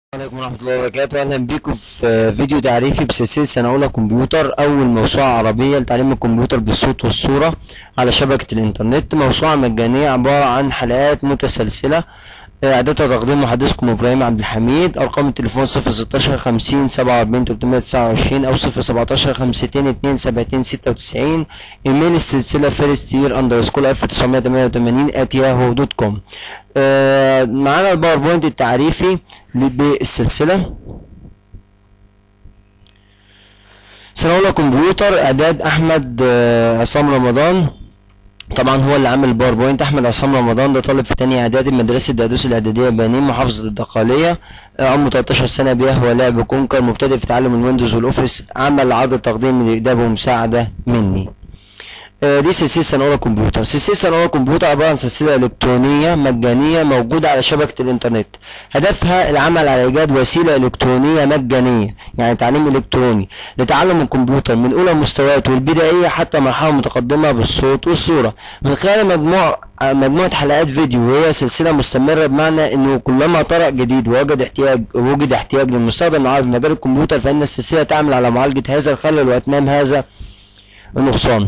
عليكم ورحمة الله وبركاته أهلا بيكم في فيديو تعريفي بسلسلة سنة أولى كمبيوتر أول موسوعة عربية لتعليم الكمبيوتر بالصوت والصورة على شبكة الإنترنت موسوعة مجانية عبارة عن حلقات متسلسلة إعدادها وتقديم محدثكم إبراهيم عبد الحميد أرقام التليفون صفر ستاشر خمسين سبعة وأربعين تلتمية تسعة وعشرين أو صفر سبعتاشر خمستين اتنين سبعتين ستة وتسعين إيميل السلسلة فيرست يير أندرسكول ألف تسعمية تمانية وتمانين آت ياهو دوت كوم معانا الباوربوينت التعريفي بالسلسلة سنة أولى كمبيوتر إعداد أحمد آه، عصام رمضان طبعا هو اللي عامل الباوربوينت احمد عصام رمضان ده طالب في تانية اعدادي مدرسة دقدوس الاعدادية بنين محافظة الدقالية آه، عمره 13 سنة بيهوى لعب كونكر مبتدئ في تعلم الويندوز والاوفيس عمل عرض تقديم لإجابة ومساعدة مني آه، دي سلسلة سنة أولى كمبيوتر سلسلة سنة أولى كمبيوتر عبارة عن سلسلة إلكترونية مجانية موجودة على شبكة الإنترنت هدفها العمل على إيجاد وسيلة إلكترونية مجانية يعني تعليم إلكتروني لتعلم الكمبيوتر من أولى المستويات والبدائية حتى مرحلة متقدمة بالصوت والصورة من خلال مجموع آه، مجموعة حلقات فيديو وهي سلسلة مستمرة بمعنى إنه كلما طرأ جديد ووجد احتياج وجد احتياج للمستخدم العربي في مجال الكمبيوتر فإن السلسلة تعمل على معالجة هذا الخلل وإتمام هذا النقصان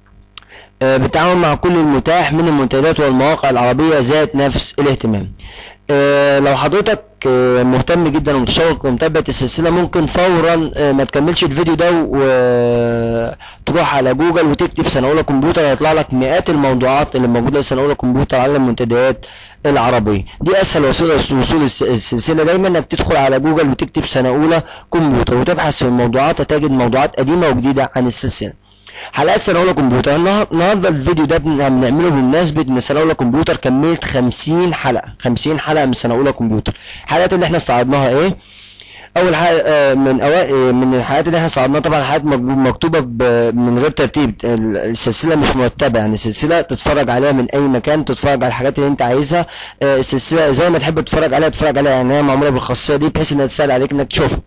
آه، بالتعاون مع كل المتاح من المنتديات والمواقع العربية ذات نفس الاهتمام آه، لو حضرتك آه، مهتم جدا ومتشوق لمتابعة السلسلة ممكن فورا آه، ما تكملش الفيديو ده وتروح على جوجل وتكتب سنة أولى كمبيوتر هيطلع لك مئات الموضوعات اللي موجودة في سنة أولى كمبيوتر على المنتديات العربية دي أسهل وسيلة لوصول الس- السلسلة دايما إنك تدخل على جوجل وتكتب سنة أولى كمبيوتر وتبحث في الموضوعات هتجد موضوعات قديمة وجديدة عن السلسلة حلقات سنة أولى كمبيوتر النهار- النهارده الفيديو ده بن- بنعمله بمناسبة إن سنة أولى كمبيوتر كملت 50 حلقة 50 حلقة من سنة أولى كمبيوتر الحلقات اللي احنا استعرضناها إيه؟ أول حلقة آه، من أوائل من الحلقات اللي احنا استعرضناها طبعا حلقات مك- مكتوبة ب- من غير ترتيب ال- السلسلة مش مرتبة يعني سلسلة تتفرج عليها من أي مكان تتفرج على الحاجات اللي أنت عايزها آه، السلسلة زي ما تحب تتفرج عليها تتفرج عليها يعني هي معمولة بالخاصية دي بحيث إنها تسهل عليك إنك تشوفها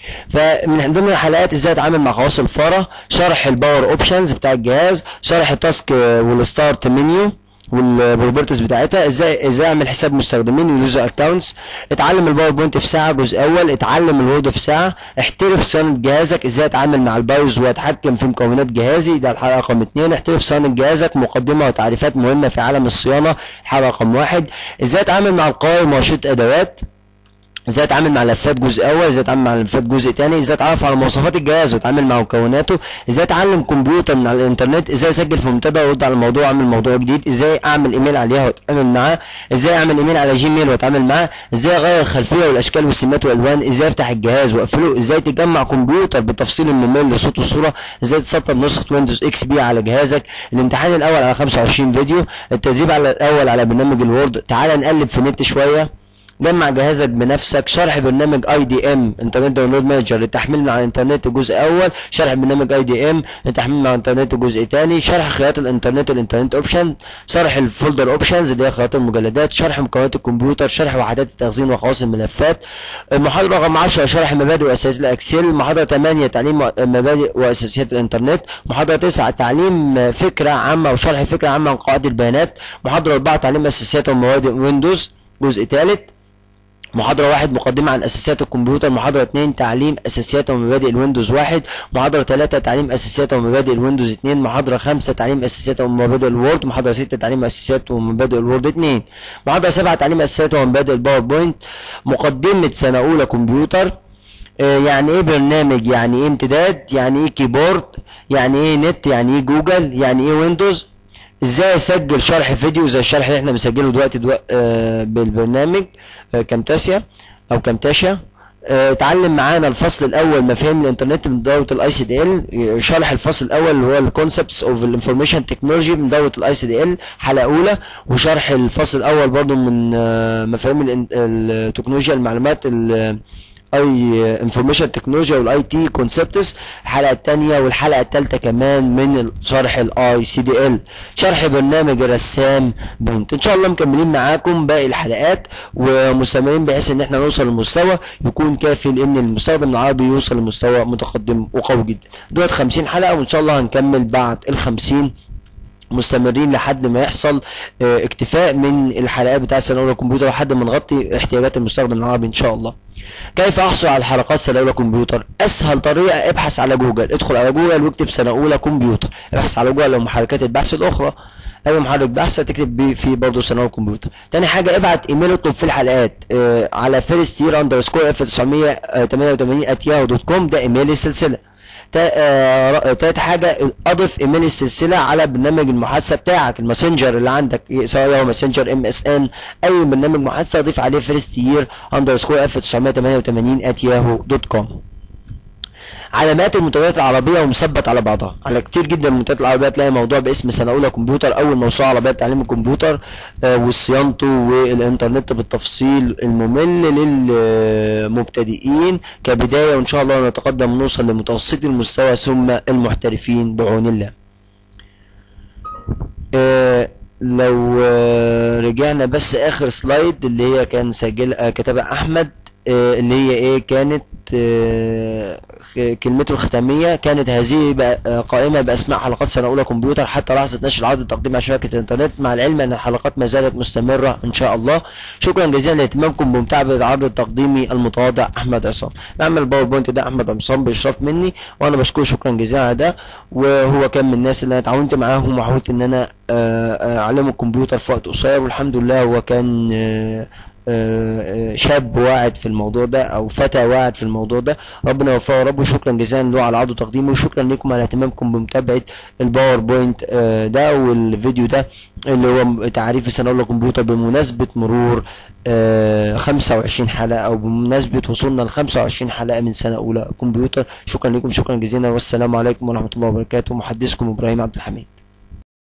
فمن ضمن الحلقات ازاي اتعامل مع خواص الفاره شرح الباور اوبشنز بتاع الجهاز شرح التاسك والستارت منيو والبروبرتيز بتاعتها ازاي ازاي اعمل حساب مستخدمين واليوزر اكونتس اتعلم الباوربوينت في ساعه جزء اول اتعلم الوورد في ساعه احترف صيانه جهازك ازاي اتعامل مع البايوز واتحكم في مكونات جهازي ده الحلقه رقم اتنين احترف صيانه جهازك مقدمه وتعريفات مهمه في عالم الصيانه الحلقه رقم واحد ازاي اتعامل مع القوائم وانشطه ادوات ازاي اتعامل مع لفات جزء اول ازاي اتعامل مع لفات جزء تاني ازاي اتعرف على مواصفات الجهاز واتعامل مع مكوناته ازاي اتعلم كمبيوتر من على الانترنت ازاي اسجل في منتدى وارد على الموضوع واعمل موضوع جديد ازاي اعمل ايميل عليها واتعامل معاه ازاي اعمل ايميل على جيميل واتعامل معاه ازاي اغير الخلفيه والاشكال والسمات والالوان ازاي افتح الجهاز واقفله ازاي تجمع كمبيوتر بالتفصيل الممل لصوت والصوره ازاي تسطب نسخه ويندوز اكس بي على جهازك الامتحان الاول على 25 فيديو التدريب على الاول على برنامج الوورد تعال نقلب في النت شويه جمع جهازك بنفسك شرح برنامج اي دي ام انترنت داونلود مانجر للتحميل من على الانترنت جزء اول شرح برنامج اي دي ام للتحميل من على الانترنت جزء تاني شرح خيارات الانترنت الانترنت اوبشن شرح الفولدر اوبشنز اللي هي خيارات المجلدات شرح مكونات الكمبيوتر شرح وحدات التخزين وخواص الملفات المحاضره رقم 10 شرح مبادئ واساسيات الاكسل محاضره 8 تعليم مبادئ واساسيات الانترنت محاضره 9 تعليم فكره عامه وشرح فكره عامه عن قواعد البيانات محاضره 4 تعليم اساسيات ومبادئ ويندوز جزء ثالث محاضرة واحد مقدمة عن أساسيات الكمبيوتر محاضرة اتنين تعليم أساسيات ومبادئ الويندوز واحد محاضرة تلاتة تعليم أساسيات ومبادئ الويندوز اتنين محاضرة خمسة تعليم أساسيات ومبادئ الوورد محاضرة ستة تعليم أساسيات ومبادئ الوورد اتنين محاضرة سبعة تعليم أساسيات ومبادئ الباوربوينت مقدمة سنة أولى كمبيوتر آه، يعني ايه برنامج يعني ايه امتداد يعني ايه كيبورد يعني ايه نت يعني ايه جوجل يعني ايه ويندوز ازاي اسجل شرح فيديو زي الشرح اللي احنا بنسجله دلوقتي دلوقتي آه بالبرنامج آه كامتاسيا او كامتاشيا آه، اتعلم معانا الفصل الاول مفاهيم الانترنت من دوره الاي سي دي ال شرح الفصل الاول اللي هو الكونسبتس اوف الانفورميشن تكنولوجي من دوره الاي سي دي ال حلقه اولى وشرح الفصل الاول برضو من آه، مفاهيم الإن- التكنولوجيا المعلومات ال- اي انفورميشن تكنولوجيا والاي تي كونسبتس الحلقه الثانيه والحلقه الثالثه كمان من شرح الاي سي دي ال شرح برنامج الرسام بونت ان شاء الله مكملين معاكم باقي الحلقات ومستمرين بحيث ان احنا نوصل لمستوى يكون كافي لان المستخدم العربي يوصل لمستوى متقدم وقوي جدا دول 50 حلقه وان شاء الله هنكمل بعد ال 50 مستمرين لحد ما يحصل اه اكتفاء من الحلقات بتاعت سنة أولى كمبيوتر لحد ما نغطي احتياجات المستخدم العربي إن شاء الله. كيف أحصل على حلقات سنة أولى كمبيوتر؟ أسهل طريقة ابحث على جوجل، ادخل على جوجل واكتب سنة أولى كمبيوتر، ابحث على جوجل محركات البحث الأخرى. اي محرك بحث تكتب فيه برضه ثانوي كمبيوتر تاني حاجه ابعت ايميل اطلب في الحلقات آه على فيرست يير اندرسكور اف 988 ات ياهو دوت كوم ده ايميل السلسله آه تالت حاجه اضف ايميل السلسله على برنامج المحادثه بتاعك الماسنجر اللي عندك سواء هو ماسنجر ام اس ان اي برنامج محادثه اضيف عليه فيرست يير اندرسكور اف 988 ات ياهو دوت كوم علامات المنتديات العربيه ومثبت على بعضها على كتير جدا من المنتديات العربيه تلاقي موضوع باسم سنه اولى كمبيوتر اول موسوعه عربيه لتعليم الكمبيوتر آه وصيانته والانترنت بالتفصيل الممل للمبتدئين كبدايه وان شاء الله نتقدم ونوصل لمتوسطي المستوى ثم المحترفين بعون الله آه لو آه رجعنا بس اخر سلايد اللي هي كان سجل كتبها احمد اللي هي ايه كانت كلمته الختامية كانت هذه قائمة بأسماء حلقات سنة أولى كمبيوتر حتى لحظة نشر العرض التقديم على شبكة الإنترنت مع العلم أن الحلقات ما زالت مستمرة إن شاء الله شكرا جزيلا لاهتمامكم بمتابعة العرض التقديمي المتواضع أحمد عصام نعمل الباوربوينت ده أحمد عصام بإشراف مني وأنا بشكره شكرا جزيلا على ده وهو كان من الناس اللي أنا اتعاونت معاهم وحاولت إن أنا أعلمه الكمبيوتر في وقت قصير والحمد لله هو كان شاب واعد في الموضوع ده او فتى واعد في الموضوع ده ربنا يوفقه يا رب وشكرا جزيلا له على عرض تقديمه وشكرا لكم على اهتمامكم بمتابعه الباوربوينت ده والفيديو ده اللي هو تعريف السنه الاولى كمبيوتر بمناسبه مرور 25 حلقه او بمناسبه وصولنا ل 25 حلقه من سنه اولى كمبيوتر شكرا لكم شكرا جزيلا والسلام عليكم ورحمه الله وبركاته محدثكم ابراهيم عبد الحميد